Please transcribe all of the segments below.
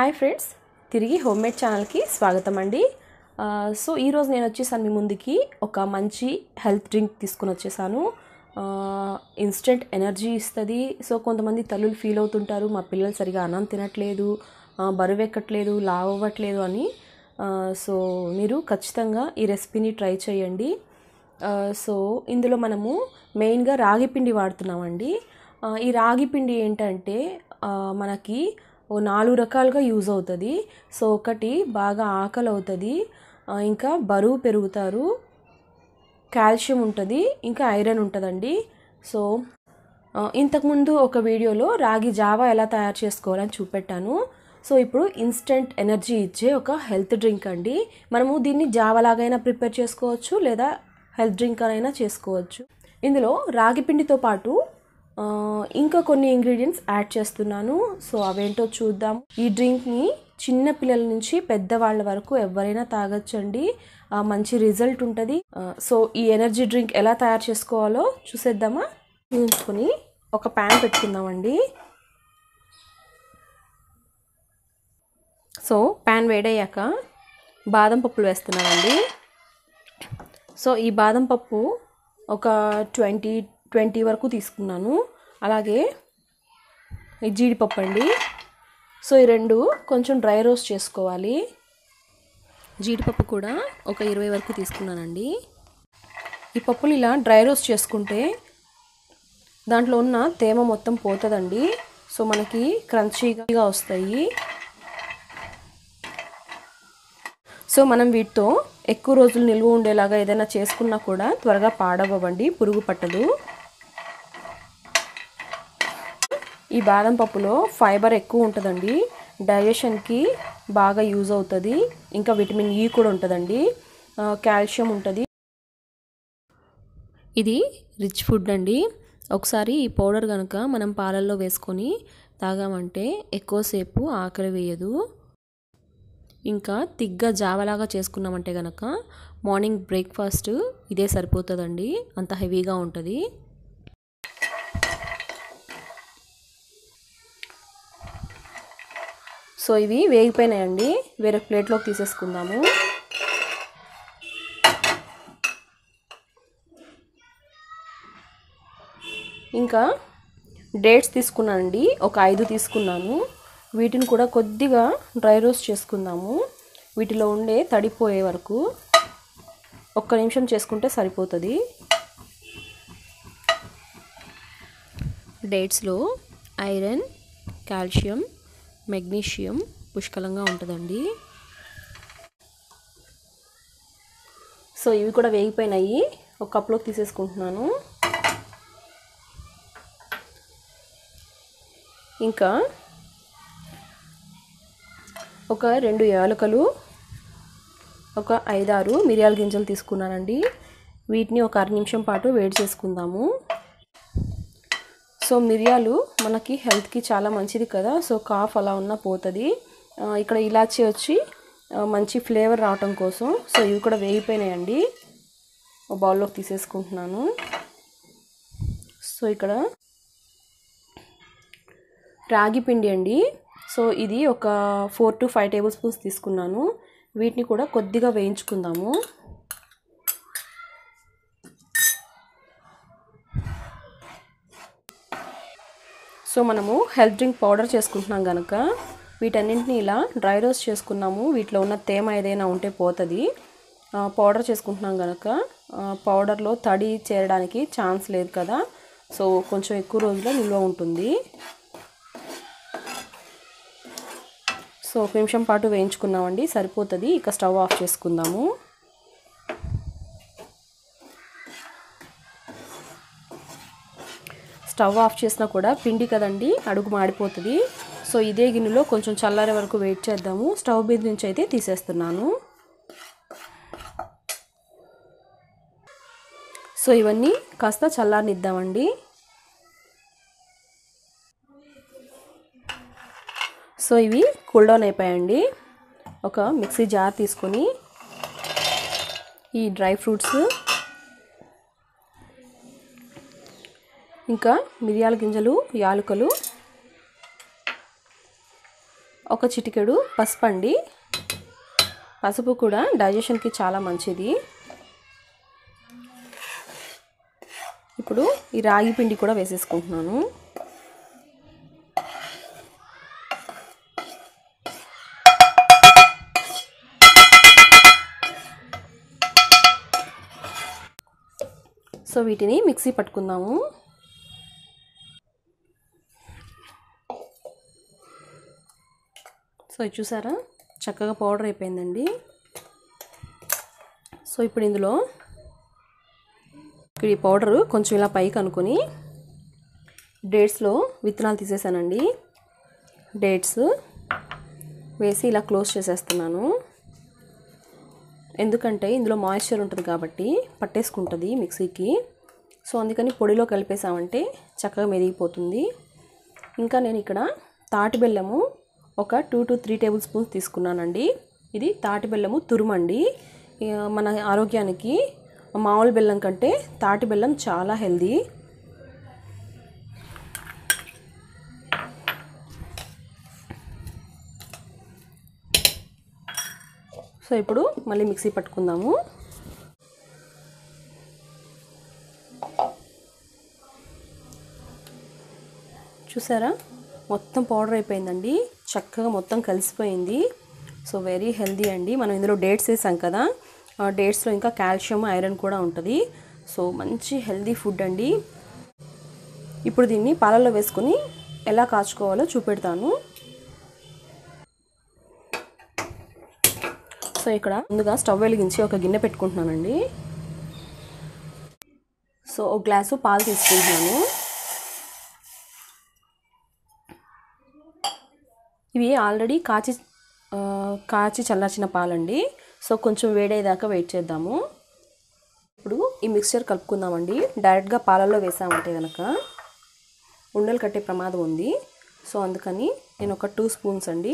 hi friends తిరిగి home made ఛానల్కి స్వాగతం అండి ఆ, సో ఈరోజు నేను వచ్చేసాను మీ ముందుకి ఒక మంచి హెల్త్ డ్రింక్ తీసుకుని వచ్చేసాను ఇన్స్టెంట్ ఎనర్జీ ఇస్తుంది సో కొంతమంది తల్లులు ఫీల్ అవుతుంటారు మా పిల్లలు సరిగా అన్నం తినట్లేదు ఆ, బరువు ఎక్కట్లేదు లావు అవ్వట్లేదు అని ఆ, సో మీరు ఖచ్చితంగా ఈ రెసిపీని ట్రై చేయండి ఆ, సో ఇందులో మనము మెయిన్గా రాగి పిండి వాడుతున్నామండి ఆ, ఈ రాగి పిండి ఏంటంటే ఆ, మనకి ఓ నాలుగు రకాలుగా యూజ్ అవుతుంది సో ఒకటి బాగా ఆకలి అవుతుంది ఆ, ఇంకా బరువు పెరుగుతారు కాల్షియం ఉంటుంది ఇంకా ఐరన్ ఉంటుందండి సో ఆ, ఇంతకుముందు ఒక వీడియోలో రాగి జావా ఎలా తయారు చేసుకోవాలని చూపెట్టాను సో ఇప్పుడు ఇన్స్టెంట్ ఎనర్జీ ఇచ్చే ఒక హెల్త్ డ్రింక్ అండి మనము దీన్ని జావా లాగైనా ప్రిపేర్ చేసుకోవచ్చు లేదా హెల్త్ డ్రింక్ అయినా చేసుకోవచ్చు ఇందులో రాగి పిండితో పాటు ఆ, ఇంకా కొన్ని ఇంగ్రీడియంట్స్ యాడ్ చేస్తున్నాను సో అవేంటో చూద్దాం ఈ డ్రింక్ని చిన్న పిల్లల నుంచి పెద్దవాళ్ళ వరకు ఎవరైనా తాగొచ్చండి ఆ, మంచి రిజల్ట్ ఉంటుంది ఆ, సో ఈ ఎనర్జీ డ్రింక్ ఎలా తయారు చేసుకోవాలో చూసేద్దామా ఉంచుకొని ఒక ప్యాన్ పెట్టుకుందామండి సో ప్యాన్ వేడయ్యాక బాదం పప్పులు వేస్తున్నామండి సో ఈ బాదం పప్పు ఒక ట్వంటీ ట్వంటీ వరకు తీసుకున్నాను అలాగే ఈ జీడిపప్పు అండి సో ఈ రెండు కొంచెం డ్రై రోస్ట్ చేసుకోవాలి జీడిపప్పు కూడా ఒక ఇరవై వరకు తీసుకున్నానండి ఈ పప్పులు ఇలా డ్రై రోస్ట్ చేసుకుంటే దాంట్లో ఉన్న తేమ మొత్తం పోతుందండి సో మనకి క్రంచీగా వస్తాయి సో మనం వీటితో ఎక్కువ రోజులు నిల్వ ఉండేలాగా ఏదైనా చేసుకున్నా కూడా త్వరగా పాడవ్వండి పురుగు పట్టదు ఈ బాదం పప్పులో ఫైబర్ ఎక్కువ ఉంటుందండి డైజెషన్కి బాగా యూజ్ అవుతుంది ఇంకా విటమిన్ ఈ కూడా ఉంటుందండి కాల్షియం ఉంటుంది ఇది రిచ్ ఫుడ్ అండి ఒకసారి ఈ పౌడర్ కనుక మనం పాలల్లో వేసుకొని తాగామంటే ఎక్కువసేపు ఆకలి వేయదు ఇంకా తిగ్గా జావలాగా చేసుకున్నామంటే కనుక మార్నింగ్ బ్రేక్ఫాస్ట్ ఇదే సరిపోతుందండి అంత హెవీగా ఉంటుంది సో ఇవి వేగిపోయినాయండి వేరే ప్లేట్లోకి తీసేసుకుందాము ఇంకా డేట్స్ తీసుకున్నానండి ఒక ఐదు తీసుకున్నాను వీటిని కూడా కొద్దిగా డ్రై రోస్ట్ చేసుకుందాము వీటిలో ఉండే తడిపోయే వరకు ఒక్క నిమిషం చేసుకుంటే సరిపోతుంది డేట్స్లో ఐరన్ కాల్షియం మెగ్నీషియం పుష్కలంగా ఉంటుందండి సో ఇవి కూడా వేగిపోయినాయి ఒక కప్లోకి తీసేసుకుంటున్నాను ఇంకా ఒక రెండు యాలకలు ఒక ఐదారు మిరియాల గింజలు తీసుకున్నానండి వీటిని ఒక అర నిమిషం పాటు వేడి చేసుకుందాము సో మిరియాలు మనకి హెల్త్కి చాలా మంచిది కదా సో కాఫ్ అలా ఉన్నా పోతుంది ఇక్కడ ఇలాచీ వచ్చి మంచి ఫ్లేవర్ రావటం కోసం సో ఇవి కూడా వేగిపోయినాయండి ఒక బౌల్లోకి తీసేసుకుంటున్నాను సో ఇక్కడ రాగి పిండి అండి సో ఇది ఒక four to five tablespoons తీసుకున్నాను వీటిని కూడా కొద్దిగా వేయించుకుందాము సో మనము హెల్త్ డ్రింక్ పౌడర్ చేసుకుంటున్నాం కనుక వీటన్నింటిని ఇలా డ్రై రోస్ట్ చేసుకున్నాము వీటిలో ఉన్న తేమ ఏదైనా ఉంటే పోతుంది పౌడర్ చేసుకుంటున్నాం కనుక పౌడర్లో తడి చేరడానికి ఛాన్స్ లేదు కదా సో కొంచెం ఎక్కువ రోజుల్లో నిల్వ ఉంటుంది సో ఒక నిమిషం పాటు వేయించుకున్నామండి సరిపోతుంది ఇక స్టవ్ ఆఫ్ చేసుకుందాము స్టవ్ ఆఫ్ చేసినా కూడా పిండి కదండి అడుగు మాడిపోతుంది సో ఇదే గిన్నెలో కొంచెం చల్లారే వరకు వెయిట్ చేద్దాము స్టవ్ మీద నుంచి అయితే తీసేస్తున్నాను సో ఇవన్నీ కాస్త చల్లారనిద్దామండి సో ఇవి కూల్ డౌన్ అయిపోయాయండి ఒక మిక్సీ జార్ తీసుకొని ఈ డ్రై ఫ్రూట్స్ ఇంకా మిరియాల గింజలు యాలకులు ఒక చిటికెడు పసుపు అండి పసుపు కూడా డైజెషన్కి చాలా మంచిది ఇప్పుడు ఈ రాగి పిండి కూడా వేసేసుకుంటున్నాను సో వీటిని మిక్సీ పట్టుకుందాము సో ఇది చూసారా చక్కగా పౌడర్ అయిపోయిందండి సో ఇప్పుడు ఇందులో ఇక్కడ ఈ పౌడరు కొంచెం ఇలా పైకి అనుకొని డేట్స్లో విత్తనాలు తీసేసానండి డేట్స్ వేసి ఇలా క్లోజ్ చేసేస్తున్నాను ఎందుకంటే ఇందులో మాయిశ్చర్ ఉంటుంది కాబట్టి పట్టేసుకుంటుంది మిక్సీకి సో అందుకని పొడిలో కలిపేసామంటే చక్కగా మెదిగిపోతుంది ఇంకా నేను ఇక్కడ తాటి బెల్లము ఒక two to three tablespoons తీసుకున్నానండి ఇది తాటి బెల్లము తురుమండి ఇక మన ఆరోగ్యానికి మామూలు బెల్లం కంటే తాటి బెల్లం చాలా హెల్దీ సో ఇప్పుడు మళ్ళీ మిక్సీ పట్టుకుందాము చూసారా మొత్తం పౌడర్ అయిపోయిందండి చక్కగా మొత్తం కలిసిపోయింది సో వెరీ హెల్దీ అండి మనం ఇందులో డేట్స్ వేసాం కదా ఆ డేట్స్లో ఇంకా కాల్షియం ఐరన్ కూడా ఉంటుంది సో మంచి హెల్దీ ఫుడ్ అండి ఇప్పుడు దీన్ని పాలల్లో వేసుకొని ఎలా కాచుకోవాలో చూపెడతాను సో ఇక్కడ ముందుగా స్టవ్ వెలిగించి ఒక గిన్నె పెట్టుకుంటున్నానండి సో ఒక గ్లాసు పాలు తీసుకుంటున్నాను ఇవి ఆల్రెడీ కాచి ఆ, కాచి చల్లార్చిన పాలండి సో కొంచెం వేడేదాకా వెయిట్ చేద్దాము ఇప్పుడు ఈ మిక్స్చర్ కలుపుకుందామండి డైరెక్ట్గా పాలల్లో వేసామంటే కనుక ఉండలు కట్టే ప్రమాదం ఉంది సో అందుకని నేను ఒక టూ స్పూన్స్ అండి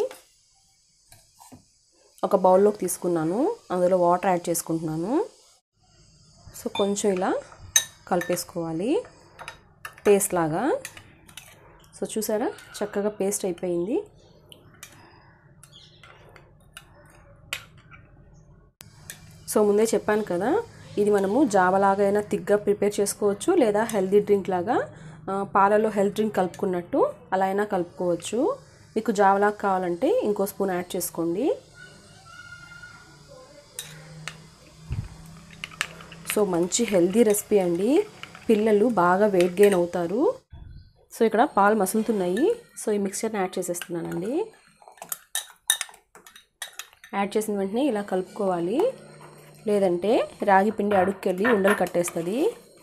ఒక బౌల్లోకి తీసుకున్నాను అందులో వాటర్ యాడ్ చేసుకుంటున్నాను సో కొంచెం ఇలా కలిపేసుకోవాలి పేస్ట్ లాగా సో చూసారా చక్కగా పేస్ట్ అయిపోయింది సో ముందే చెప్పాను కదా ఇది మనము జావలాగా అయినా తిగ్గా ప్రిపేర్ చేసుకోవచ్చు లేదా హెల్దీ డ్రింక్ లాగా ఆ, పాలలో హెల్త్ డ్రింక్ కలుపుకున్నట్టు అలా అయినా కలుపుకోవచ్చు మీకు జావలాగా కావాలంటే ఇంకో స్పూన్ యాడ్ చేసుకోండి సో మంచి హెల్దీ రెసిపీ అండి పిల్లలు బాగా వెయిట్ గెయిన్ అవుతారు సో ఇక్కడ పాలు మసులుతున్నాయి సో ఈ మిక్చర్ని యాడ్ చేసేస్తున్నానండి యాడ్ చేసిన వెంటనే ఇలా కలుపుకోవాలి లేదంటే రాగి పిండి అడుక్కెళ్ళి ఉండలు కట్టేస్తుంది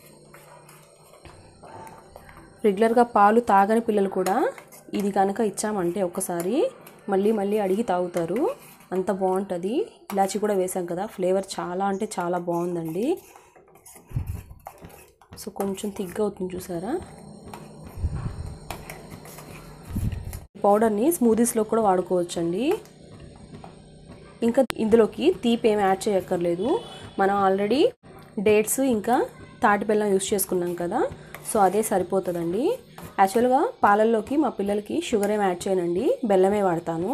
రెగ్యులర్గా పాలు తాగని పిల్లలు కూడా ఇది కనుక ఇచ్చామంటే ఒక్కసారి మళ్ళీ మళ్ళీ అడిగి తాగుతారు అంత బాగుంటుంది ఇలాచి కూడా వేసాం కదా ఫ్లేవర్ చాలా అంటే చాలా బాగుందండి సో కొంచెం తిగ్గా అవుతుంది చూసారా పౌడర్ని స్మూదీస్లో కూడా వాడుకోవచ్చండి ఇంకా ఇందులోకి తీపి ఏమి యాడ్ చేయక్కర్లేదు మనం ఆల్రెడీ డేట్స్ ఇంకా తాటి బెల్లం యూస్ చేసుకున్నాం కదా సో అదే సరిపోతుందండి యాక్చువల్గా పాలల్లోకి మా పిల్లలకి షుగర్ ఏమి యాడ్ చేయనండి బెల్లమే వాడతాను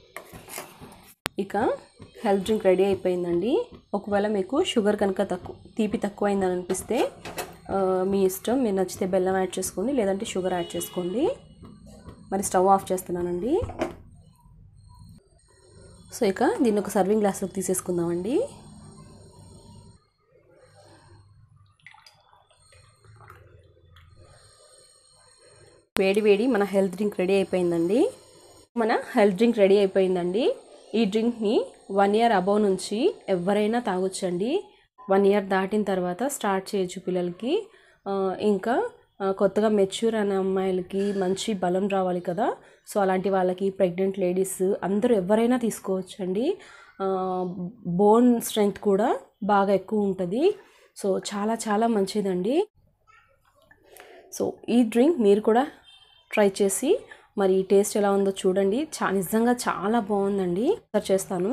ఇక హెల్త్ డ్రింక్ రెడీ అయిపోయిందండి ఒకవేళ మీకు షుగర్ కనుక తక్కువ తీపి తక్కువైందని అనిపిస్తే ఆ, మీ ఇష్టం మీరు నచ్చితే బెల్లం యాడ్ చేసుకోండి లేదంటే షుగర్ యాడ్ చేసుకోండి మరి స్టవ్ ఆఫ్ చేస్తున్నానండి సో ఇక దీన్ని ఒక సర్వింగ్ గ్లాస్లోకి తీసేసుకుందామండి వేడి వేడి మన హెల్త్ డ్రింక్ రెడీ అయిపోయిందండి మన హెల్త్ డ్రింక్ రెడీ అయిపోయిందండి ఈ డ్రింక్ని వన్ ఇయర్ అబవ్ నుంచి ఎవరైనా తాగొచ్చండి వన్ ఇయర్ దాటిన తర్వాత స్టార్ట్ చేయొచ్చు పిల్లలకి ఆ, ఇంకా ఆ, కొత్తగా మెచ్యూర్ అనే అమ్మాయిలకి మంచి బలం రావాలి కదా సో అలాంటి వాళ్ళకి ప్రెగ్నెంట్ లేడీస్ అందరూ ఎవరైనా తీసుకోవచ్చండి బోన్ స్ట్రెంగ్త్ కూడా బాగా ఎక్కువ ఉంటుంది సో చాలా చాలా మంచిదండి సో ఈ డ్రింక్ మీరు కూడా ట్రై చేసి మరి ఈ టేస్ట్ ఎలా ఉందో చూడండి చా నిజంగా చాలా బాగుందండి సర్ చేస్తాను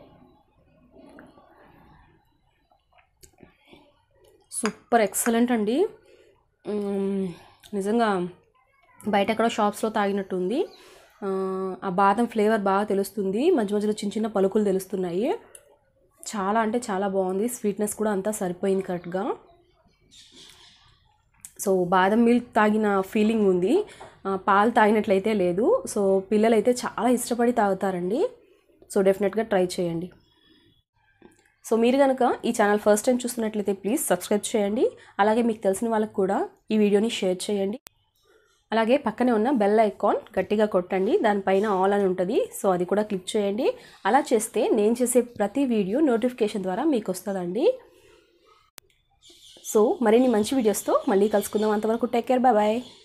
సూపర్ ఎక్సలెంట్ అండి మ్మ్, నిజంగా బయట ఎక్కడో షాప్స్లో తాగినట్టుంది ఆ, ఆ బాదం ఫ్లేవర్ బాగా తెలుస్తుంది మధ్య మధ్యలో చిన్న చిన్న పలుకులు తెలుస్తున్నాయి చాలా అంటే చాలా బాగుంది స్వీట్నెస్ కూడా అంతా సరిపోయింది కరెక్ట్గా సో బాదం మిల్క్ తాగిన ఫీలింగ్ ఉంది ఆ, పాలు తాగినట్లయితే లేదు సో పిల్లలైతే చాలా ఇష్టపడి తాగుతారండి సో డెఫినెట్గా ట్రై చేయండి సో మీరు కనుక ఈ ఛానల్ ఫస్ట్ టైం చూస్తున్నట్లయితే ప్లీజ్ సబ్స్క్రైబ్ చేయండి అలాగే మీకు తెలిసిన వాళ్ళకి కూడా ఈ వీడియోని షేర్ చేయండి అలాగే పక్కనే ఉన్న బెల్ ఐకాన్ గట్టిగా కొట్టండి దానిపైన ఆల్ అని ఉంటుంది సో అది కూడా క్లిక్ చేయండి అలా చేస్తే నేను చేసే ప్రతి వీడియో నోటిఫికేషన్ ద్వారా మీకు వస్తుందండి సో మరిన్ని మంచి వీడియోస్తో మళ్ళీ కలుసుకుందాం అంతవరకు టేక్ కేర్ బాయ్ బాయ్